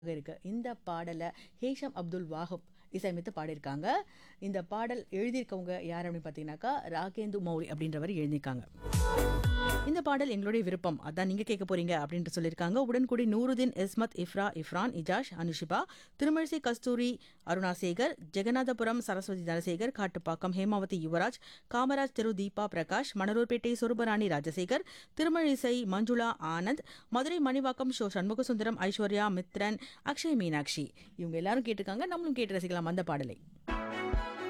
இருக்கு இந்த பாடலை ஹேஷம் அப்துல் வாஹப் இசையமைத்து பாடியிருக்காங்க இந்த பாடல் எழுதியிருக்கவங்க யார் அப்படின்னு பார்த்தீங்கன்னாக்கா ராகேந்து மௌரி அப்படின்றவர் எழுதியிருக்காங்க இந்த பாடல் எங்களுடைய விருப்பம் அதான் நீங்க கேட்க போறீங்க அப்படின்ட்டு சொல்லியிருக்காங்க உடன்குடி நூருதீன் இஸ்மத் இஃப்ரா இஃப்ரான் இஜாஷ் அனுஷிபா திருமழிசை கஸ்தூரி அருணாசேகர் ஜெகநாதபுரம் சரஸ்வதி தனசேகர் காட்டுப்பாக்கம் ஹேமாவதி யுவராஜ் காமராஜ் திரு தீபா பிரகாஷ் மணலூர்பேட்டை சுரபராணி ராஜசேகர் திருமழிசை மஞ்சுளா ஆனந்த் மதுரை மணிவாக்கம் ஷோ சண்முகசுந்தரம் ஐஸ்வர்யா மித்ரன் அக்ஷய் மீனாட்சி இவங்க எல்லாரும் கேட்டிருக்காங்க நம்மளும் கேட்டு ரசிக்கலாம் அந்த பாடலை